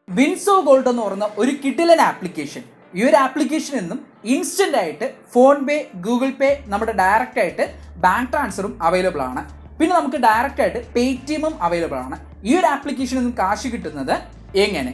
WinZO gold എന്ന് പറയുന്ന ഒരു കിടിലൻ ആപ്ലിക്കേഷൻ ഈ ഒരു ആപ്ലിക്കേഷനിൽ നിന്നും ഇൻസ്റ്റന്റ് ആയിട്ട് ഫോൺ പേ ഗൂഗിൾ പേ നമ്മുടെ ഡയറക്റ്റ് ആയിട്ട് ബാങ്ക് ട്രാൻസ്ഫറും അവൈലബിൾ ആണ് പിന്നെ നമുക്ക് ഡയറക്റ്റ് ആയിട്ട് പേ ടി എമ്മും അവൈലബിൾ ആണ് ഈ ഒരു ആപ്ലിക്കേഷനിൽ നിന്നും കാശ് കിട്ടുന്നത് എങ്ങനെ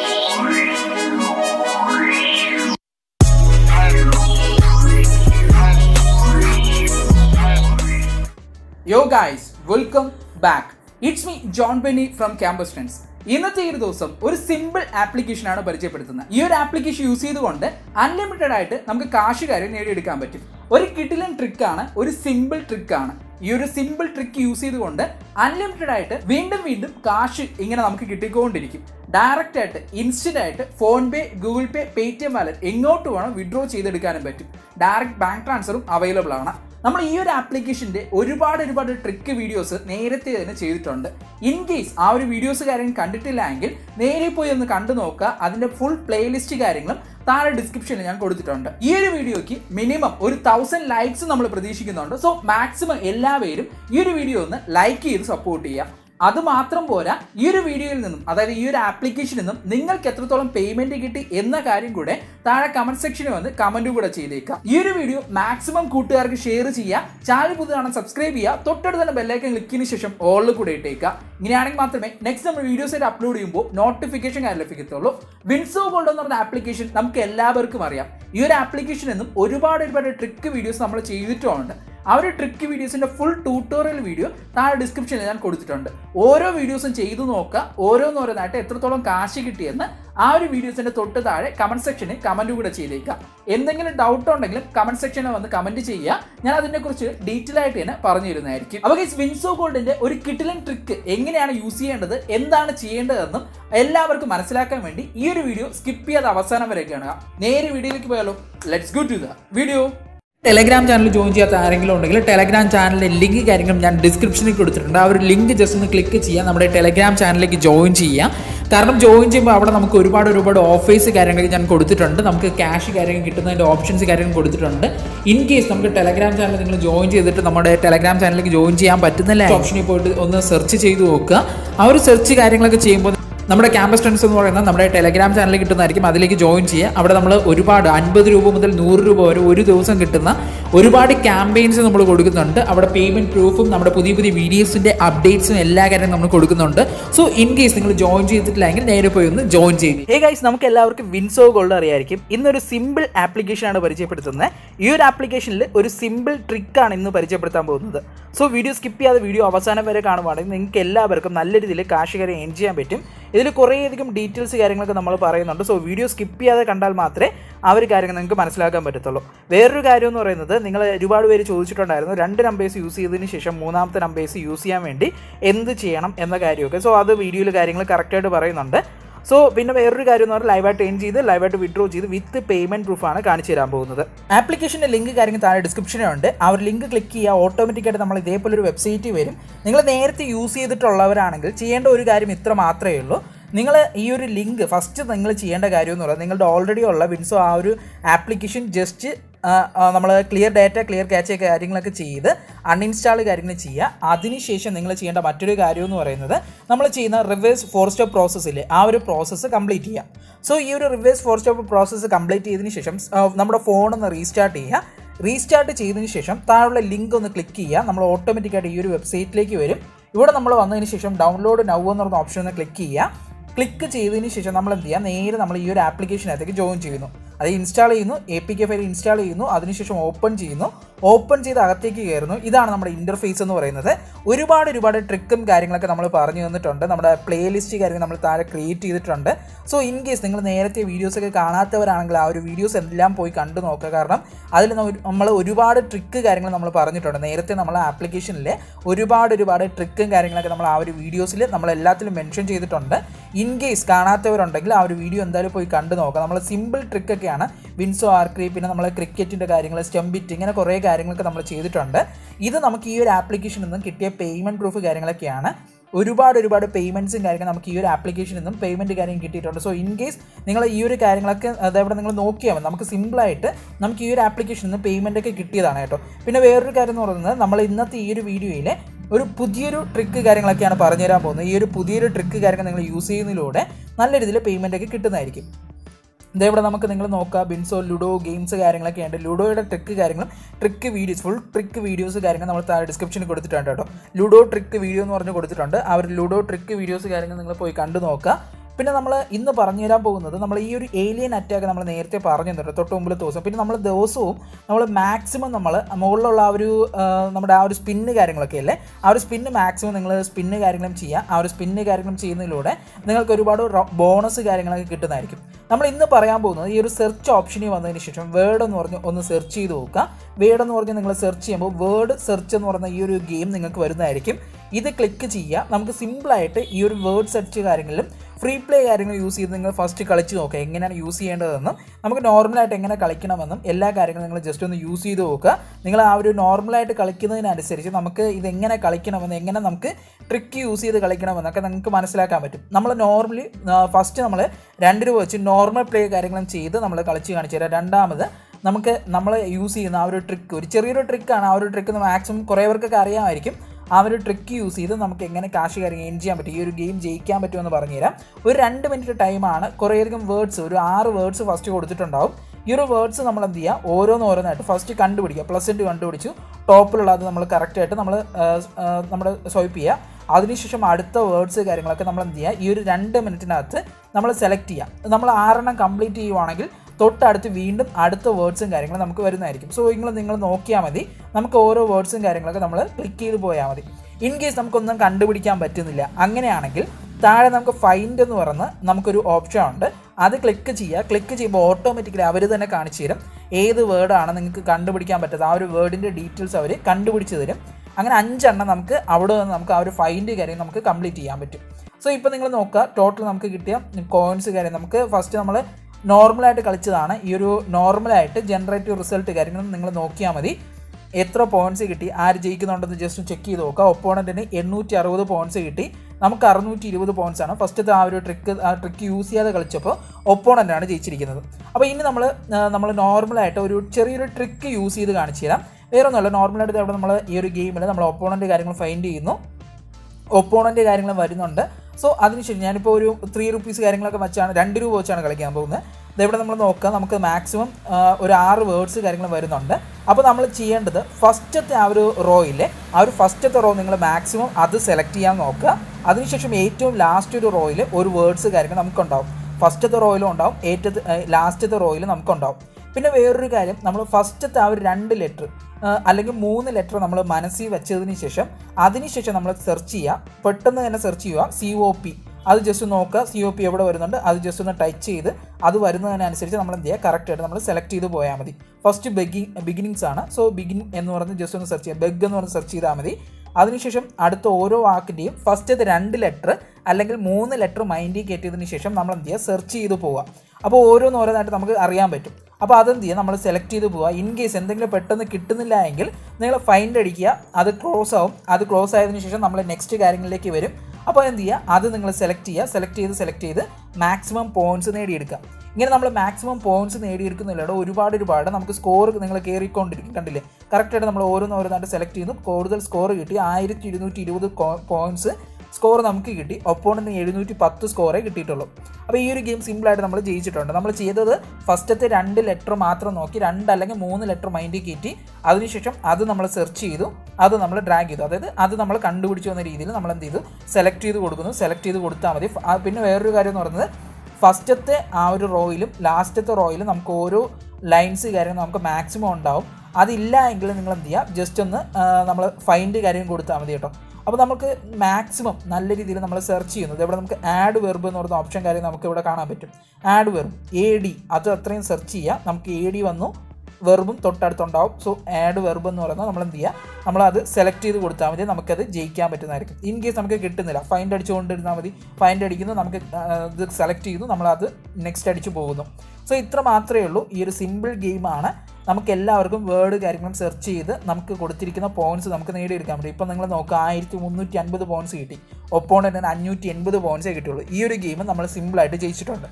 yo guys welcome back it's me John Beni from campus friends ഇന്നത്തെ ഈ ഒരു ദിവസം ഒരു സിമ്പിൾ ആപ്ലിക്കേഷൻ ആണ് പരിചയപ്പെടുത്തുന്നത് ഈ ഒരു ആപ്ലിക്കേഷൻ യൂസ് ചെയ്തുകൊണ്ട് അൺലിമിറ്റഡ് ആയിട്ട് നമുക്ക് കാശ് കാര്യം നേടിയെടുക്കാൻ പറ്റും ഒരു കിട്ടിലൻ ട്രിക്കാണ് ഒരു സിമ്പിൾ ട്രിക്കാണ് ഈ ഒരു സിമ്പിൾ ട്രിക്ക് യൂസ് ചെയ്തുകൊണ്ട് അൺലിമിറ്റഡ് ആയിട്ട് വീണ്ടും വീണ്ടും കാശ് ഇങ്ങനെ നമുക്ക് കിട്ടിക്കൊണ്ടിരിക്കും ഡയറക്റ്റ് ആയിട്ട് ഇൻസ്റ്റന്റ് ആയിട്ട് PhonePe Google Pay Paytm wallet എങ്ങോട്ട് വേണം വിഡ്രോ ചെയ്തെടുക്കാനും പറ്റും ഡയറക്റ്റ് ബാങ്ക് ട്രാൻസ്ഫറും അവൈലബിൾ ആണ് നമ്മൾ ഈ ഒരു ആപ്ലിക്കേഷന്റെ ഒരുപാട് ഒരുപാട് ട്രിക്ക് വീഡിയോസ് നേരത്തെ തന്നെ ചെയ്തിട്ടുണ്ട് ഇൻ കേസ് ആ ഒരു വീഡിയോസ് കാര്യം കണ്ടിട്ടില്ല എങ്കിൽ നേരെ പോയി ഒന്ന് കണ്ടു നോക്കുക അതിന്റെ ഫുൾ പ്ലേലിസ്റ്റ് കാര്യങ്ങളും താഴെ ഡിസ്ക്രിപ്ഷനിൽ ഞാൻ കൊടുത്തിട്ടുണ്ട് ഈ ഒരു വീഡിയോയ്ക്ക് മിനിമം ഒരു തൗസൻഡ് ലൈക്സ് നമ്മൾ പ്രതീക്ഷിക്കുന്നുണ്ട് സോ മാക്സിമം എല്ലാവരും ഈ ഒരു വീഡിയോ ഒന്ന് ലൈക്ക് ചെയ്ത് സപ്പോർട്ട് ചെയ്യുക അത് മാത്രം പോരാ ഈ ഒരു വീഡിയോയിൽ നിന്നും അതായത് ഈ ഒരു ആപ്ലിക്കേഷനിൽ നിന്നും നിങ്ങൾക്ക് എത്രത്തോളം പേയ്മെന്റ് കിട്ടി എന്ന കാര്യം കൂടെ താഴെ കമന്റ് സെക്ഷനിൽ വന്ന് കമന്റും കൂടെ ചെയ്തേക്കാം ഈ ഒരു വീഡിയോ മാക്സിമം കൂട്ടുകാർക്ക് ഷെയർ ചെയ്യുക ചാനൽ പുതുതാണ് സബ്സ്ക്രൈബ് ചെയ്യുക തൊട്ടടുത്ത് തന്നെ ബെല്ലൈക്കൻ ക്ലിക്കിന് ശേഷം ഓളിൽ കൂടെ ഇട്ടേക്കുക ഇങ്ങനെയാണെങ്കിൽ മാത്രമേ നെക്സ്റ്റ് നമ്മൾ വീഡിയോസ് ആയിട്ട് അപ്ലോഡ് ചെയ്യുമ്പോൾ നോട്ടിഫിക്കേഷൻ കാര്യം ലഭിക്കത്തുള്ളൂ വിൻസോ ഗോൾഡ് എന്ന് പറഞ്ഞ ആപ്ലിക്കേഷൻ നമുക്ക് എല്ലാവർക്കും അറിയാം ഈ ഒരു ആപ്ലിക്കേഷൻ നിന്നും ഒരുപാട് ഒരുപാട് ട്രിക്ക് വീഡിയോസ് നമ്മൾ ചെയ്തിട്ടുമുണ്ട് ആ ഒരു ട്രിക്ക് വീഡിയോസിന്റെ ഫുൾ ട്യൂട്ടോറിയൽ വീഡിയോ താഴെ ഡിസ്ക്രിപ്ഷനിൽ ഞാൻ കൊടുത്തിട്ടുണ്ട് ഓരോ വീഡിയോസും ചെയ്തു നോക്കുക ഓരോന്നോരോന്നായിട്ട് എത്രത്തോളം കാശ് കിട്ടിയെന്ന് ആ ഒരു വീഡിയോസിന്റെ തൊട്ട് താഴെ കമന്റ് സെക്ഷനിൽ കമന്റ് കൂടെ ചെയ്തേക്കുക എന്തെങ്കിലും ഡൗട്ട് ഉണ്ടെങ്കിലും കമന്റ് സെക്ഷനിൽ വന്ന് കമന്റ് ചെയ്യുക ഞാൻ അതിനെ കുറിച്ച് ഡീറ്റെയിൽ ആയിട്ട് തന്നെ പറഞ്ഞു തരുന്നതായിരിക്കും അപ്പോൾ ഈ വിൻസോ ഗോൾഡിന്റെ ഒരു കിട്ടിലൻ ട്രിക്ക് എങ്ങനെയാണ് യൂസ് ചെയ്യേണ്ടത് എന്താണ് ചെയ്യേണ്ടതെന്നും എല്ലാവർക്കും മനസ്സിലാക്കാൻ വേണ്ടി ഈ ഒരു വീഡിയോ സ്കിപ്പ് ചെയ്യാതെ അവസാനം വരെ കാണുക നേരെ വീഡിയോയിലേക്ക് പോയാലോ let's go to the video Telegram channel join ചെയ്യാത്ത ആരെങ്കിലും ഉണ്ടെങ്കിൽ ടെലഗ്രാം ചാനലിൻ്റെ ലിങ്ക് കാര്യങ്ങളും ഞാൻ ഡിസ്ക്രിപ്ഷനിൽ കൊടുത്തിട്ടുണ്ട് ആ ഒരു ലിങ്ക് ജസ്റ്റ് ഒന്ന് ക്ലിക്ക് ചെയ്യുക നമ്മുടെ ടെലഗ്രാം ചാനലിലേക്ക് ജോയിൻ ചെയ്യാം കാരണം ജോയിൻ ചെയ്യുമ്പോൾ അവിടെ നമുക്ക് ഒരുപാട് ഒരുപാട് ഓഫേഴ്സ് കാര്യങ്ങൾ ഞാൻ കൊടുത്തിട്ടുണ്ട് നമുക്ക് ക്യാഷ് കാര്യങ്ങൾ കിട്ടുന്നതിൻ്റെ ഓപ്ഷൻസ് കാര്യങ്ങൾ കൊടുത്തിട്ടുണ്ട് ഇൻ കേസ് നമുക്ക് ടെലഗ്രാം ചാനൽ നിങ്ങൾ ജോയിൻ ചെയ്തിട്ട് നമ്മുടെ ടെലഗ്രാം ചാനലിലേക്ക് ജോയിൻ ചെയ്യാൻ പറ്റുന്നില്ല ഓപ്ഷനിൽ പോയിട്ട് ഒന്ന് സെർച്ച് ചെയ്ത് നോക്കുക ആ ഒരു സെർച്ച് കാര്യങ്ങളൊക്കെ ചെയ്യുമ്പോൾ നമ്മുടെ ക്യാമ്പസ് ഫ്രണ്ട്സ് എന്ന് പറയുന്നത് നമ്മുടെ ടെലഗ്രാം ചാനലിൽ കിട്ടുന്നതായിരിക്കും അതിലേക്ക് ജോയിൻ ചെയ്യുക അവിടെ നമ്മൾ ഒരുപാട് അൻപത് രൂപ മുതൽ നൂറ് രൂപ വരെ ഒരു ദിവസം കിട്ടുന്ന ഒരുപാട് ക്യാമ്പയിൻസ് നമ്മൾ കൊടുക്കുന്നുണ്ട് അവിടെ പേയ്മെന്റ് പ്രൂഫും നമ്മുടെ പുതിയ പുതിയ വീഡിയോസിന്റെ അപ്ഡേറ്റ്സും എല്ലാ കാര്യവും നമ്മൾ കൊടുക്കുന്നുണ്ട് സോ ഇൻ കേസ് നിങ്ങൾ ജോയിൻ ചെയ്തിട്ടില്ലെങ്കിൽ നേരെ പോയി ഒന്ന് ജോയിൻ ചെയ്യും ഹേ ഗൈസ് നമുക്ക് എല്ലാവർക്കും വിൻസോ ഗോൾഡ് അറിയായിരിക്കും ഇന്നൊരു സിമ്പിൾ ആപ്ലിക്കേഷൻ ആണ് പരിചയപ്പെടുത്തുന്നത് ഈ ഒരു ആപ്ലിക്കേഷനിൽ ഒരു സിമ്പിൾ ട്രിക്കാണ് ഇന്ന് പരിചയപ്പെടുത്താൻ പോകുന്നത് സോ വീഡിയോ സ്കിപ്പ് ചെയ്യാതെ വീഡിയോ അവസാനം വരെ കാണുവാണെങ്കിൽ നിങ്ങൾക്ക് എല്ലാവർക്കും നല്ല രീതിയിൽ കാശ് കാര്യം എൻ ചെയ്യാൻ പറ്റും ഇതിൽ കുറേയധികം ഡീറ്റെയിൽസ് കാര്യങ്ങളൊക്കെ നമ്മൾ പറയുന്നുണ്ട് സോ വീഡിയോ സ്കിപ്പ് ചെയ്യാതെ കണ്ടാൽ മാത്രമേ ആ ഒരു കാര്യങ്ങൾ നിങ്ങൾക്ക് മനസ്സിലാക്കാൻ പറ്റത്തുള്ളൂ വേറൊരു കാര്യം എന്ന് പറയുന്നത് നിങ്ങൾ ഒരുപാട് പേര് ചോദിച്ചിട്ടുണ്ടായിരുന്നു രണ്ട് നമ്പേഴ്സ് യൂസ് ചെയ്തതിന് ശേഷം മൂന്നാമത്തെ നമ്പേഴ്സ് യൂസ് ചെയ്യാൻ വേണ്ടി എന്ത് ചെയ്യണം എന്ന കാര്യമൊക്കെ സോ അത് വീഡിയോയിൽ കാര്യങ്ങൾ കറക്റ്റായിട്ട് പറയുന്നുണ്ട് സോ പിന്നെ വേറൊരു കാര്യം എന്ന് പറഞ്ഞാൽ ലൈവായിട്ട് എൻ ചെയ്ത് ലൈവായിട്ട് വിഡ്രോ ചെയ്ത് വിത്ത് പേയ്മെന്റ് പ്രൂഫാണ് കാണിച്ചു തരാൻ പോകുന്നത് ആപ്ലിക്കേഷൻ്റെ ലിങ്ക് കാര്യങ്ങൾ താഴെ ഡിസ്ക്രിപ്ഷനിലുണ്ട് ആ ഒരു ലിങ്ക് ക്ലിക്ക് ചെയ്യുക ഓട്ടോമാറ്റിക്കായിട്ട് നമ്മൾ ഇതേപോലെ ഒരു വെബ്സൈറ്റ് വരും നിങ്ങൾ നേരത്തെ യൂസ് ചെയ്തിട്ടുള്ളവരാണെങ്കിൽ ചെയ്യേണ്ട ഒരു കാര്യം ഇത്ര മാത്രമേ ഉള്ളൂ നിങ്ങൾ ഈ ഒരു ലിങ്ക് ഫസ്റ്റ് നിങ്ങൾ ചെയ്യേണ്ട കാര്യം എന്ന് പറയുന്നത് നിങ്ങളുടെ ഓൾറെഡി ഉള്ള വിൻസോ ആ ഒരു ആപ്ലിക്കേഷൻ ജസ്റ്റ് നമ്മൾ ക്ലിയർ ഡാറ്റ ക്ലിയർ ക്യാച്ച് കാര്യങ്ങളൊക്കെ ചെയ്ത് അൺഇൻസ്റ്റാൾ കാര്യങ്ങൾ ചെയ്യുക അതിനുശേഷം നിങ്ങൾ ചെയ്യേണ്ട മറ്റൊരു കാര്യം എന്ന് പറയുന്നത് നമ്മൾ ചെയ്യുന്ന റിവേഴ്സ് ഫോർ സ്റ്റെപ്പ് പ്രോസസ്സില്ലേ ആ ഒരു പ്രോസസ്സ് കംപ്ലീറ്റ് ചെയ്യുക സോ ഈ ഒരു reverse four step process complete ചെയ്തതിന് ശേഷം ആ, നമ്മുടെ ഫോൺ ഒന്ന് റീസ്റ്റാർട്ട് ചെയ്യുക റീസ്റ്റാർട്ട് ചെയ്തതിന് ശേഷം താഴെയുള്ള ലിങ്ക് ഒന്ന് ക്ലിക്ക് ചെയ്യുക നമ്മൾ ഓട്ടോമാറ്റിക്കായിട്ട് ഈ ഒരു വെബ്സൈറ്റിലേക്ക് വരും ഇവിടെ നമ്മൾ വന്നതിന് ശേഷം ഡൗൺലോഡ് നൗ എന്ന് പറഞ്ഞ ഓപ്ഷൻ ഒന്ന് ക്ലിക്ക് ചെയ്യുക ക്ലിക്ക് ചെയ്തതിന് ശേഷം നമ്മൾ എന്ത് ചെയ്യുക നേരെ നമ്മൾ ഈ ഒരു ആപ്ലിക്കേഷനകത്തേക്ക് ജോയിൻ ചെയ്യുന്നു അത് ഇൻസ്റ്റാൾ ചെയ്യുന്നു A P K file install ചെയ്യുന്നു അതിനുശേഷം ഓപ്പൺ ചെയ്യുന്നു ഓപ്പൺ ചെയ്ത് അകത്തേക്ക് കയറുന്നു ഇതാണ് നമ്മുടെ ഇന്റർഫേസ് എന്ന് പറയുന്നത് ഒരുപാട് ഒരുപാട് ട്രിക്കും കാര്യങ്ങളൊക്കെ നമ്മൾ പറഞ്ഞു തന്നിട്ടുണ്ട് നമ്മുടെ പ്ലേലിസ്റ്റ് കാര്യങ്ങൾ നമ്മൾ താഴെ ക്രിയേറ്റ് ചെയ്തിട്ടുണ്ട് സോ ഇൻ കേസ് നിങ്ങൾ നേരത്തെ വീഡിയോസ് ഒക്കെ കാണാത്തവരാണെങ്കിൽ ആ ഒരു വീഡിയോസ് എല്ലാം പോയി കണ്ടു നോക്കുക കാരണം അതിൽ നമ്മൾ ഒരുപാട് ട്രിക്ക് കാര്യങ്ങൾ നമ്മൾ പറഞ്ഞിട്ടുണ്ട് നേരത്തെ നമ്മൾ ആപ്ലിക്കേഷനിൽ ഒരുപാട് ഒരുപാട് ട്രിക്കും കാര്യങ്ങളൊക്കെ നമ്മൾ ആ ഒരു വീഡിയോസിൽ നമ്മൾ എല്ലാത്തിലും മെൻഷൻ ചെയ്തിട്ടുണ്ട് ഇൻ കേസ് കാണാത്തവരുണ്ടെങ്കിൽ ആ ഒരു വീഡിയോ എന്തായാലും പോയി കണ്ടു നോക്കുക നമ്മൾ സിമ്പിൾ ട്രിക്കൊക്കെയാണ് വിൻസോ ആർക്രി പിന്നെ നമ്മൾ ക്രിക്കറ്റിൻ്റെ കാര്യങ്ങൾ സ്റ്റംപിറ്റ് ഇങ്ങനെ കുറേ കാര്യങ്ങളൊക്കെ നമ്മൾ ചെയ്തിട്ടുണ്ട് ഇത് നമുക്ക് ഈ ഒരു ആപ്ലിക്കേഷനിൽ നിന്നും കിട്ടിയ പേയ്മെൻറ്റ് പ്രൂഫ് കാര്യങ്ങളൊക്കെയാണ് ഒരുപാട് ഒരുപാട് പേയ്മെൻറ്റ്സും കാര്യങ്ങൾ നമുക്ക് ഈ ഒരു ആപ്ലിക്കേഷനിൽ നിന്നും പേയ്മെൻറ്റ് കാര്യം കിട്ടിയിട്ടുണ്ട് സോ ഇൻ കേസ് നിങ്ങൾ ഈ ഒരു കാര്യങ്ങളൊക്കെ അതേപോലെ നിങ്ങൾ നോക്കിയാൽ മതി നമുക്ക് സിമ്പിളായിട്ട് നമുക്ക് ഈ ഒരു ആപ്ലിക്കേഷനിൽ നിന്ന് പേയ്മെൻ്റ് ഒക്കെ കിട്ടിയതാണ് കേട്ടോ പിന്നെ വേറൊരു കാര്യം എന്ന് പറയുന്നത് നമ്മൾ ഇന്നത്തെ ഈ ഒരു വീഡിയോയിൽ ഒരു പുതിയൊരു ട്രിക്ക് കാര്യങ്ങളൊക്കെയാണ് പറഞ്ഞുതരാൻ പോകുന്നത് ഈ ഒരു പുതിയൊരു ട്രിക്ക് കാര്യങ്ങൾ നിങ്ങൾ യൂസ് ചെയ്യുന്നതിലൂടെ നല്ല രീതിയിൽ പേയ്മെൻ്റ് ഒക്കെ കിട്ടുന്നതായിരിക്കും ഇതേവിടെ നമുക്ക് നിങ്ങൾ നോക്കുക ബിൻസോ ലുഡോ ഗെയിംസ് കാര്യങ്ങളൊക്കെ ഉണ്ട് ലുഡോയുടെ ട്രിക്ക് കാര്യങ്ങളും trick videos full trick videos കാര്യങ്ങൾ നമ്മൾ താഴെ ഡിസ്ക്രിപ്ഷനിൽ കൊടുത്തിട്ടുണ്ട് കേട്ടോ ലുഡോ ട്രിക്ക് വീഡിയോ എന്ന് പറഞ്ഞ് കൊടുത്തിട്ടുണ്ട് ആ ഒരു ലുഡോ ട്രിക്ക് വീഡിയോസ് കാര്യങ്ങൾ നിങ്ങൾ പോയി കണ്ടു നോക്കുക പിന്നെ നമ്മൾ ഇന്ന് പറഞ്ഞു തരാൻ പോകുന്നത് നമ്മൾ ഈ ഒരു ഏലിയൻ അറ്റാക്ക് നമ്മൾ നേരത്തെ പറഞ്ഞു തന്നിട്ടുണ്ട് തൊട്ട് മുമ്പിലെ ദിവസം പിന്നെ നമ്മൾ ദിവസവും നമ്മൾ മാക്സിമം നമ്മൾ മുകളിലുള്ള ആ ഒരു ആ, നമ്മുടെ ആ ഒരു സ്പിന്ന് കാര്യങ്ങളൊക്കെ അല്ലേ ആ ഒരു സ്പിന്ന് മാക്സിമം നിങ്ങൾ സ്പിന്ന് കാര്യങ്ങളും ചെയ്യുക ആ ഒരു സ്പിന്ന് കാര്യങ്ങളും ചെയ്യുന്നതിലൂടെ നിങ്ങൾക്ക് ഒരുപാട് ബോണസ് കാര്യങ്ങളൊക്കെ കിട്ടുന്നതായിരിക്കും നമ്മൾ ഇന്ന് പറയാൻ പോകുന്നത് ഈ ഒരു സെർച്ച് ഓപ്ഷനിൽ വന്നതിന് ശേഷം വേർഡ് എന്ന് പറഞ്ഞ് ഒന്ന് സെർച്ച് ചെയ്ത് നോക്കുക വേർഡ് എന്ന് പറഞ്ഞ് നിങ്ങൾ സെർച്ച് ചെയ്യുമ്പോൾ വേർഡ് സെർച്ച് എന്ന് പറയുന്ന ഈ ഒരു ഗെയിം നിങ്ങൾക്ക് വരുന്നതായിരിക്കും ഇത് ക്ലിക്ക് ചെയ്യുക നമുക്ക് സിമ്പിളായിട്ട് ഈ ഒരു വേർഡ് സെർച്ച് കാര്യങ്ങളിലും ഫ്രീ പ്ലേ കാര്യങ്ങൾ യൂസ് ചെയ്ത് നിങ്ങൾ ഫസ്റ്റ് കളിച്ച് നോക്കുക എങ്ങനെയാണ് യൂസ് ചെയ്യേണ്ടതെന്നും നമുക്ക് നോർമലായിട്ട് എങ്ങനെ കളിക്കണമെന്നും എല്ലാ കാര്യങ്ങളും നിങ്ങൾ ജസ്റ്റ് ഒന്ന് യൂസ് ചെയ്ത് നോക്കുക നിങ്ങൾ ആ ഒരു നോർമലായിട്ട് കളിക്കുന്നതിനനുസരിച്ച് നമുക്ക് ഇത് എങ്ങനെ കളിക്കണമെന്ന് എങ്ങനെ നമുക്ക് ട്രിക്ക് യൂസ് ചെയ്ത് കളിക്കണമെന്നൊക്കെ നിങ്ങൾക്ക് മനസ്സിലാക്കാൻ പറ്റും നമ്മൾ നോർമലി ഫസ്റ്റ് നമ്മൾ രണ്ട് രൂപ വെച്ച് നോർമൽ പ്ലേ കാര്യങ്ങളും ചെയ്ത് നമ്മൾ കളിച്ച് കാണിച്ചു തരാം രണ്ടാമത് നമുക്ക് നമ്മൾ യൂസ് ചെയ്യുന്ന ആ ഒരു ട്രിക്ക് ഒരു ചെറിയൊരു ട്രിക്കാണ് ആ ഒരു ട്രിക്ക് മാക്സിമം കുറേ പേർക്കൊക്കെ അറിയാമായിരിക്കും ആ ഒരു ട്രിക്ക് യൂസ് ചെയ്ത് നമുക്ക് എങ്ങനെ കാശ് കാര്യം എയിൻ ചെയ്യാൻ പറ്റും ഈ ഒരു ഗെയിം ജയിക്കാൻ പറ്റുമെന്ന് പറഞ്ഞുതരാം ഒരു രണ്ട് മിനിറ്റ് ടൈമാണ് കുറേയധികം വേർഡ്സ് ഒരു ആറ് വേർഡ്സ് ഫസ്റ്റ് കൊടുത്തിട്ടുണ്ടാവും ഈ ഒരു വേർഡ്സ് നമ്മൾ എന്ത് ചെയ്യുക ഓരോന്ന് ഓരോന്നായിട്ട് ഫസ്റ്റ് കണ്ടുപിടിക്കുക പ്ലസൻറ്റ് കണ്ടുപിടിച്ചു ടോപ്പിലുള്ളത് നമ്മൾ കറക്റ്റായിട്ട് നമ്മൾ നമ്മൾ സ്വൈപ്പ് ചെയ്യുക അതിനുശേഷം അടുത്ത വേർഡ്സ് കാര്യങ്ങളൊക്കെ നമ്മൾ എന്ത് ചെയ്യുക ഈ ഒരു രണ്ട് മിനിറ്റിനകത്ത് നമ്മൾ സെലക്ട് ചെയ്യുക നമ്മൾ ആറെണ്ണം കംപ്ലീറ്റ് ചെയ്യുവാണെങ്കിൽ തൊട്ടടുത്ത് വീണ്ടും അടുത്ത വേർഡ്സും കാര്യങ്ങളും നമുക്ക് വരുന്നതായിരിക്കും സോ നിങ്ങൾ നിങ്ങൾ നോക്കിയാൽ മതി നമുക്ക് ഓരോ വേർഡ്സും കാര്യങ്ങളൊക്കെ നമ്മൾ ക്ലിക്ക് ചെയ്ത് പോയാൽ മതി ഇൻ കേസ് നമുക്കൊന്നും കണ്ടുപിടിക്കാൻ പറ്റുന്നില്ല അങ്ങനെയാണെങ്കിൽ താഴെ നമുക്ക് ഫൈൻഡ് എന്ന് പറഞ്ഞ് നമുക്കൊരു ഓപ്ഷൻ ഉണ്ട് അത് ക്ലിക്ക് ചെയ്യുക ക്ലിക്ക് ചെയ്യുമ്പോൾ ഓട്ടോമാറ്റിക്കലി അവർ തന്നെ കാണിച്ചു തരും ഏത് വേർഡാണ് നിങ്ങൾക്ക് കണ്ടുപിടിക്കാൻ പറ്റുന്നത് ആ ഒരു വേർഡിൻ്റെ ഡീറ്റെയിൽസ് അവർ കണ്ടുപിടിച്ച് തരും അങ്ങനെ അഞ്ചെണ്ണം നമുക്ക് അവിടെ നിന്ന് നമുക്ക് ആ ഒരു ഫൈൻഡ് കാര്യം നമുക്ക് കംപ്ലീറ്റ് ചെയ്യാൻ പറ്റും സോ ഇപ്പോൾ നിങ്ങൾ നോക്കുക ടോട്ടൽ നമുക്ക് കിട്ടിയ കോയിൻസ് കാര്യം നമുക്ക് ഫസ്റ്റ് നമ്മൾ നോർമലായിട്ട് കളിച്ചതാണ് ഈ ഒരു നോർമലായിട്ട് ജനറേറ്റീവ് റിസൾട്ട് കാര്യങ്ങളും നിങ്ങൾ നോക്കിയാൽ മതി എത്ര പോയിന്റ്സ് കിട്ടി ആര് ജയിക്കുന്നുണ്ടെന്ന് ജസ്റ്റ് ചെക്ക് ചെയ്ത് നോക്കുക ഒപ്പോണൻറ്റിന് എണ്ണൂറ്റി അറുപത് പോയിന്റ്സ് കിട്ടി നമുക്ക് അറുന്നൂറ്റി ഇരുപത് പോയിന്റ്സ് ആണ് ഫസ്റ്റത്തെ ആ ഒരു ട്രിക്ക് ആ ട്രിക്ക് യൂസ് ചെയ്യാതെ കളിച്ചപ്പോൾ ഒപ്പോണൻ്റാണ് ജയിച്ചിരിക്കുന്നത് അപ്പോൾ ഇനി നമ്മൾ നമ്മൾ നോർമലായിട്ട് ഒരു ചെറിയൊരു ട്രിക്ക് യൂസ് ചെയ്ത് കാണിച്ചു തരാം വേറെ ഒന്നുമല്ല നോർമലായിട്ട് അവിടെ നമ്മൾ ഈ ഒരു ഗെയിമിൽ നമ്മൾ ഒപ്പോണൻ്റ് കാര്യങ്ങൾ ഫൈൻഡ് ചെയ്യുന്നു ഒപ്പോണൻ്റ് കാര്യങ്ങൾ വരുന്നുണ്ട് സോ അതിനുശേഷം ഞാനിപ്പോൾ ഒരു ത്രീ റുപ്പീസ് കാര്യങ്ങളൊക്കെ വെച്ചാണ് രണ്ട് രൂപ വെച്ചാണ് കളിക്കാൻ പോകുന്നത് ഇതെവിടെ നമ്മൾ നോക്കുക നമുക്ക് മാക്സിമം ഒരു ആറ് വേർഡ്സ് കാര്യങ്ങൾ വരുന്നുണ്ട് അപ്പോൾ നമ്മൾ ചെയ്യേണ്ടത് ഫസ്റ്റത്തെ ആ ഒരു റോയിലെ ആ ഒരു ഫസ്റ്റത്തെ റോ നിങ്ങൾ മാക്സിമം അത് സെലക്ട് ചെയ്യാൻ നോക്കുക അതിനുശേഷം ഏറ്റവും ലാസ്റ്റ് ഒരു റോയിൽ ഒരു വേർഡ്സ് കാര്യങ്ങൾ നമുക്കുണ്ടാവും ഫസ്റ്റത്തെ റോയിലും ഉണ്ടാവും ഏറ്റത്തെ ലാസ്റ്റത്തെ റോയിലും നമുക്കുണ്ടാവും പിന്നെ വേറൊരു കാര്യം നമ്മൾ ഫസ്റ്റത്തെ ആ ഒരു രണ്ട് ലെറ്റർ അല്ലെങ്കിൽ മൂന്ന് ലെറ്റർ നമ്മൾ മനസ്സിൽ വെച്ചതിന് ശേഷം അതിനുശേഷം നമ്മൾ സെർച്ച് ചെയ്യുക പെട്ടെന്ന് തന്നെ സെർച്ച് ചെയ്യുക സി ഒ പി അത് ജസ്റ്റ് നോക്കുക സി ഒ പി എവിടെ വരുന്നുണ്ട് അത് ജസ്റ്റ് ഒന്ന് ടച്ച് ചെയ്ത് അത് വരുന്നതിനനുസരിച്ച് നമ്മൾ എന്ത് ചെയ്യുക കറക്റ്റായിട്ട് നമ്മൾ സെലക്ട് ചെയ്ത് പോയാൽ മതി ഫസ്റ്റ് ബെഗി ബിഗിനിങ്സ് ആണ് സോ ബിഗിൻ എന്ന് പറഞ്ഞ് ജസ്റ്റ് ഒന്ന് സെർച്ച് ചെയ്യുക ബെഗ് എന്ന് പറഞ്ഞ് സെർച്ച് ചെയ്താൽ മതി അതിനുശേഷം അടുത്ത ഓരോ വാക്കിൻ്റെയും ഫസ്റ്റത്തെ രണ്ട് ലെറ്റർ അല്ലെങ്കിൽ മൂന്ന് ലെറ്റർ മൈൻഡിൽ കയറ്റിയതിന് ശേഷം നമ്മൾ എന്ത് ചെയ്യുക സെർച്ച് ചെയ്ത് പോവുക അപ്പോൾ ഓരോന്ന് ഓരോന്നായിട്ട് നമുക്ക് അറിയാൻ പറ്റും അപ്പോൾ അതെന്ത് ചെയ്യുക നമ്മൾ സെലക്ട് ചെയ്ത് പോവുക ഇൻ കേസ് എന്തെങ്കിലും പെട്ടെന്ന് കിട്ടുന്നില്ല എങ്കിൽ നിങ്ങൾ ഫൈൻഡ് അടിക്കുക അത് ക്ലോസ് ആവും അത് ക്ലോസ് ആയതിനു ശേഷം നമ്മൾ നെക്സ്റ്റ് കാര്യങ്ങളിലേക്ക് വരും അപ്പോൾ എന്ത് ചെയ്യുക അത് നിങ്ങൾ സെലക്ട് ചെയ്യുക സെലക്ട് ചെയ്ത് സെലക്ട് ചെയ്ത് മാക്സിമം പോയിന്റ്സ് നേടിയെടുക്കുക ഇങ്ങനെ നമ്മൾ മാക്സിമം പോയിന്റ്സ് നേടിയെടുക്കുന്നില്ലടോ ഒരുപാട് ഒരുപാട് നമുക്ക് സ്കോർ നിങ്ങൾ കയറിക്കൊണ്ടിരിക്കും കണ്ടില്ലേ കറക്റ്റായിട്ട് നമ്മൾ ഓരോന്ന് ഓരോന്നായിട്ട് സെലക്ട് ചെയ്യുന്നു കൂടുതൽ സ്കോർ കിട്ടി ആയിരത്തി ഇരുന്നൂറ്റി ഇരുപത് പോയിന്റ്സ് സ്കോർ നമുക്ക് കിട്ടി ഒപ്പോണന് എഴുന്നൂറ്റി പത്ത് സ്കോറേ കിട്ടിയിട്ടുള്ളൂ അപ്പോൾ ഈ ഒരു ഗെയിം സിമ്പിളായിട്ട് നമ്മൾ ജയിച്ചിട്ടുണ്ട് നമ്മൾ ചെയ്തത് ഫസ്റ്റത്തെ രണ്ട് ലെറ്റർ മാത്രം നോക്കി രണ്ട് അല്ലെങ്കിൽ മൂന്ന് ലെറ്റർ മൈൻഡിൽ കയറ്റി അതിനുശേഷം അത് നമ്മൾ സെർച്ച് ചെയ്തു അത് നമ്മൾ ഡ്രാഗ് ചെയ്തു അതായത് അത് നമ്മൾ കണ്ടുപിടിച്ചു വന്ന രീതിയിൽ നമ്മൾ എന്ത് ചെയ്തു സെലക്ട് ചെയ്ത് കൊടുക്കുന്നു സെലക്ട് ചെയ്ത് കൊടുത്താൽ മതി ആ, പിന്നെ വേറൊരു കാര്യം എന്ന് പറയുന്നത് ഫസ്റ്റത്തെ ആ ഒരു റോയിലും ലാസ്റ്റത്തെ റോയിലും നമുക്ക് ഓരോ ലൈൻസ് കാര്യം നമുക്ക് മാക്സിമം ഉണ്ടാവും അതില്ല എങ്കിൽ നിങ്ങൾ എന്ത് ചെയ്യുക ജസ്റ്റ് ഒന്ന് നമ്മൾ ഫൈൻഡ് കാര്യം കൊടുത്താൽ മതി കേട്ടോ അപ്പോൾ നമുക്ക് മാക്സിമം നല്ല രീതിയിൽ നമ്മൾ സെർച്ച് ചെയ്യുന്നത് ഇവിടെ നമുക്ക് ആഡ് വെർബ് എന്ന് പറയുന്ന ഓപ്ഷൻ കാര്യം നമുക്ക് ഇവിടെ കാണാൻ പറ്റും ആഡ് വെർബ് എ ഡി അത് അത്രയും സെർച്ച് ചെയ്യുക നമുക്ക് എ ഡി വന്നു വെർബും തൊട്ടടുത്തുണ്ടാവും സോ ആഡ് വെർബ് എന്ന് പറയുന്നത് നമ്മൾ എന്ത് ചെയ്യുക നമ്മളത് സെലക്ട് ചെയ്ത് കൊടുത്താൽ മതി നമുക്കത് ജയിക്കാൻ പറ്റുന്നതായിരിക്കും ഇൻ കേസ് നമുക്ക് കിട്ടുന്നില്ല ഫൈൻഡ് അടിച്ചുകൊണ്ടിരുന്നാൽ മതി ഫൈൻഡ് അടിക്കുന്നു നമുക്ക് ആ, ഇത് സെലക്ട് ചെയ്യുന്നു നമ്മളത് നെക്സ്റ്റ് അടിച്ചു പോകുന്നു സോ ഇത്ര മാത്രമേ ഉള്ളൂ ഈ ഒരു സിമ്പിൾ ഗെയിമാണ് നമുക്ക് എല്ലാവർക്കും വേർഡ് കാര്യങ്ങളും സെർച്ച് ചെയ്ത് നമുക്ക് കൊടുത്തിരിക്കുന്ന പോയിന്റ്സ് നമുക്ക് നേടിയെടുക്കാൻ പറ്റും ഇപ്പം നിങ്ങൾ നോക്കുക ആയിരത്തി മുന്നൂറ്റി അൻപത് പോയിന്റ്സ് കിട്ടി ഒപ്പോണൻറ്റിന് അഞ്ഞൂറ്റി എൺപത് പോയിന്റ്സേ കിട്ടിയുള്ളൂ ഈ ഒരു ഗെയിം നമ്മൾ സിമ്പിളായിട്ട് ജയിച്ചിട്ടുണ്ട്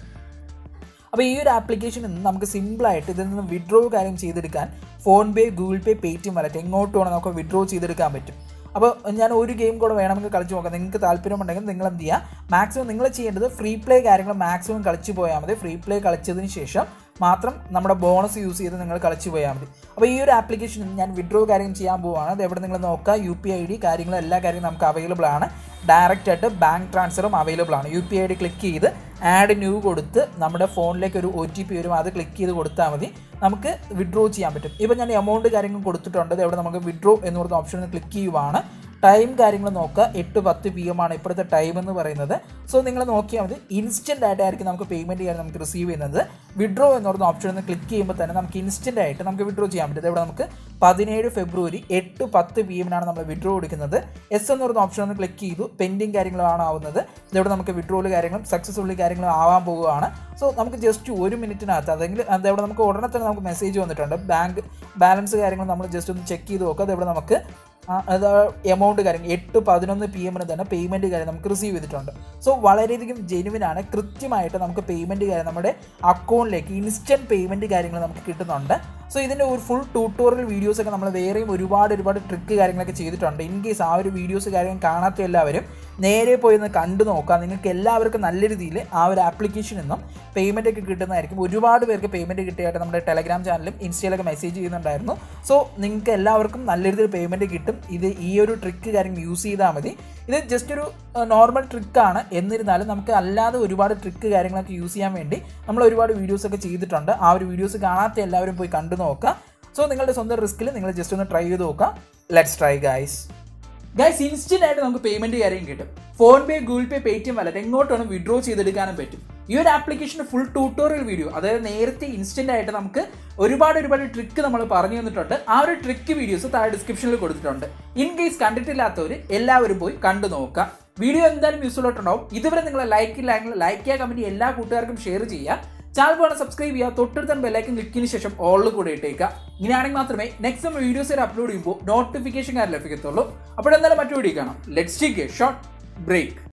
അപ്പോൾ ഈ ഒരു ആപ്ലിക്കേഷനിൽ നിന്ന് നമുക്ക് സിമ്പിളായിട്ട് ഇതിൽ നിന്ന് വിഡ്രോ കാര്യം ചെയ്തെടുക്കാൻ PhonePe Google Pay Paytm wallet എങ്ങോട്ട് വേണം നമുക്ക് വിഡ്രോ ചെയ്തെടുക്കാൻ പറ്റും അപ്പോൾ ഞാൻ ഒരു ഗെയിം കൂടെ വേണമെങ്കിൽ കളിച്ച് നോക്കാം നിങ്ങൾക്ക് താല്പര്യമുണ്ടെങ്കിൽ നിങ്ങൾ എന്ത് ചെയ്യുക മാക്സിമം നിങ്ങൾ ചെയ്യേണ്ടത് ഫ്രീ പ്ലേ കാര്യങ്ങൾ മാക്സിമം കളിച്ച് പോയാൽ മതി ഫ്രീ പ്ലേ കളിച്ചതിന് ശേഷം മാത്രം നമ്മുടെ ബോണസ് യൂസ് ചെയ്ത് നിങ്ങൾ കളിച്ച് പോയാൽ മതി അപ്പോൾ ഈ ഒരു ആപ്ലിക്കേഷൻ ഞാൻ വിഡ്രോ കാര്യം ചെയ്യാൻ പോവുകയാണ് അത് എവിടെ നിങ്ങൾ നോക്കുക യു പി ഐ ഡി കാര്യങ്ങളും എല്ലാ കാര്യങ്ങളും നമുക്ക് അവൈലബിൾ ആണ് ഡയറക്റ്റ് ആയിട്ട് ബാങ്ക് ട്രാൻസ്ഫറും അവൈലബിൾ ആണ് U P I D click ചെയ്ത് ആഡ് ന്യൂ കൊടുത്ത് നമ്മുടെ ഫോണിലേക്ക് ഒരു ഒ ടി പി വരും അത് ക്ലിക്ക് ചെയ്ത് കൊടുത്താൽ മതി നമുക്ക് വിഡ്രോ ചെയ്യാൻ പറ്റും ഇപ്പോൾ ഞാൻ എമൗണ്ട് കാര്യങ്ങൾ കൊടുത്തിട്ടുണ്ട് എവിടെ നമുക്ക് വിഡ്രോ എന്ന് പറഞ്ഞ ഓപ്ഷൻ ക്ലിക്ക് ചെയ്യുവാണ് ടൈം കാര്യങ്ങൾ നോക്കുക എട്ട് പത്ത് പി എം ആണ് ഇപ്പോഴത്തെ ടൈം എന്ന് പറയുന്നത് സോ നിങ്ങൾ നോക്കിയാൽ മതി ഇൻസ്റ്റൻ്റ് ആയിട്ടായിരിക്കും നമുക്ക് പേയ്മെൻറ്റ് ചെയ്യാൻ നമുക്ക് റിസീവ് ചെയ്യുന്നത് വിഡ്രോ എന്ന് പറയുന്ന ഓപ്ഷൻ ഒന്ന് ക്ലിക്ക് ചെയ്യുമ്പോൾ തന്നെ നമുക്ക് ഇൻസ്റ്റൻ്റ് ആയിട്ട് നമുക്ക് വിഡ്രോ ചെയ്യാൻ പറ്റും ഇവിടെ നമുക്ക് പതിനേഴ് ഫെബ്രുവരി എട്ട് പത്ത് പി എമ്മിനാണ് നമ്മൾ വിഡ്രോ കൊടുക്കുന്നത് എസ് എന്ന് പറയുന്ന ഓപ്ഷൻ ഒന്ന് ക്ലിക്ക് ചെയ്തു പെൻഡിങ് കാര്യങ്ങളാണ് ആവുന്നത് ഇതിവിടെ നമുക്ക് വിഡ്രോയിൽ കാര്യങ്ങളും സക്സസ്ഫുള്ളി കാര്യങ്ങളും ആവാൻ പോവുകയാണ് സോ നമുക്ക് ജസ്റ്റ് ഒരു മിനിറ്റിനകത്ത് അതെങ്കിൽ അതവിടെ നമുക്ക് ഉടനെ തന്നെ നമുക്ക് മെസ്സേജ് വന്നിട്ടുണ്ട് ബാങ്ക് ബാലൻസ് കാര്യങ്ങൾ നമ്മൾ ജസ്റ്റ് ഒന്ന് ചെക്ക് ചെയ്ത് നോക്കുക അതവിടെ നമുക്ക് ആ, അത് എമൗണ്ട് കാര്യം എട്ട് പതിനൊന്ന് പി എമ്മിന് തന്നെ പേയ്മെൻറ്റ് കാര്യം നമുക്ക് റിസീവ് ചെയ്തിട്ടുണ്ട് സോ വളരെയധികം ജെനുവിൻ ആണ് കൃത്യമായിട്ട് നമുക്ക് പേയ്മെൻറ്റ് കാര്യം നമ്മുടെ അക്കൗണ്ടിലേക്ക് ഇൻസ്റ്റൻറ്റ് പേയ്മെൻറ്റ് കാര്യങ്ങൾ നമുക്ക് കിട്ടുന്നുണ്ട് സോ ഇതിൻ്റെ ഒരു ഫുൾ ട്യൂട്ടോറിയൽ വീഡിയോസ് ഒക്കെ നമ്മൾ വേറെയും ഒരുപാട് ഒരുപാട് ട്രിക്ക് കാര്യങ്ങളൊക്കെ ചെയ്തിട്ടുണ്ട് ഇൻ കേസ് ആ ഒരു വീഡിയോസ് കാര്യം കാണാത്ത എല്ലാവരും നേരെ പോയി ഒന്ന് കണ്ടു നോക്കാം നിങ്ങൾക്ക് എല്ലാവർക്കും നല്ല രീതിയിൽ ആ ഒരു ആപ്ലിക്കേഷനിൽ നിന്നും പേയ്മെൻ്റ് ഒക്കെ കിട്ടുന്നതായിരിക്കും ഒരുപാട് പേർക്ക് പേയ്മെൻറ്റ് കിട്ടിയായിട്ട് നമ്മുടെ ടെലഗ്രാം ചാനലും ഇൻസ്റ്റയിലൊക്കെ മെസ്സേജ് ചെയ്യുന്നുണ്ടായിരുന്നു സോ നിങ്ങൾക്ക് എല്ലാവർക്കും നല്ല രീതിയിൽ പേയ്മെൻറ്റ് കിട്ടും ഇത് ഈ ഒരു ട്രിക്ക് കാര്യങ്ങൾ യൂസ് ചെയ്താൽ മതി ഇത് ജസ്റ്റ് ഒരു നോർമൽ ട്രിക്കാണ് എന്നിരുന്നാലും നമുക്ക് അല്ലാതെ ഒരുപാട് ട്രിക്ക് കാര്യങ്ങളൊക്കെ യൂസ് ചെയ്യാൻ വേണ്ടി നമ്മൾ ഒരുപാട് വീഡിയോസ് ഒക്കെ ചെയ്തിട്ടുണ്ട് ആ ഒരു വീഡിയോസ് കാണാത്ത എല്ലാവരും പോയി കണ്ടു നോക്കുക സോ നിങ്ങളുടെ സ്വന്തം റിസ്കിൽ നിങ്ങൾ ജസ്റ്റ് ഒന്ന് ട്രൈ ചെയ്ത് നോക്കുക let's try guys guys instant ആയിട്ട് നമുക്ക് പേയ്മെന്റ് കാര്യം കിട്ടും PhonePe Google Pay Paytm വല്ലത് എങ്ങോട്ട് വേണം വിഡ്രോ ചെയ്തെടുക്കാനും പറ്റും ഈ ഒരു ആപ്ലിക്കേഷൻ്റെ ഫുൾ ട്യൂട്ടോറിയൽ വീഡിയോ അതായത് നേരത്തെ ഇൻസ്റ്റന്റ് ആയിട്ട് നമുക്ക് ഒരുപാട് ഒരുപാട് ട്രിക്ക് നമ്മൾ പറഞ്ഞു തന്നിട്ടുണ്ട് ആ ഒരു ട്രിക്ക് വീഡിയോസ് താഴെ ഡിസ്ക്രിപ്ഷനിൽ കൊടുത്തിട്ടുണ്ട് ഇൻ കേസ് കണ്ടിട്ടില്ലാത്തവർ എല്ലാവരും പോയി കണ്ടു നോക്കാം വീഡിയോ എന്തായാലും യൂസ്ഫുൾ ആയിട്ടുണ്ടാവും ഇതുവരെ നിങ്ങൾ ലൈക്ക് ഇല്ലെങ്കിൽ ലൈക്ക് ചെയ്യുക കമൻറ്റ് എല്ലാ കൂട്ടുകാർക്കും ഷെയർ ചെയ്യുക ചാനൽ വേണം സബ്സ്ക്രൈബ് ചെയ്യുക തൊട്ടടുത്ത ബെല്ലൈക്കൻ ക്ലിക്കിന് ശേഷം ഓളിൽ കൂടെ ഇട്ടേക്കുക ഇങ്ങനെയാണെങ്കിൽ മാത്രമേ നെക്സ്റ്റ് നമ്മൾ വീഡിയോസ് അപ്ലോഡ് ചെയ്യുമ്പോൾ നോട്ടിഫിക്കേഷൻ കാര്യം ലഭിക്കത്തുള്ളൂ അപ്പോൾ എന്തായാലും മറ്റു വീഡിയോ കാണാം let's take a short break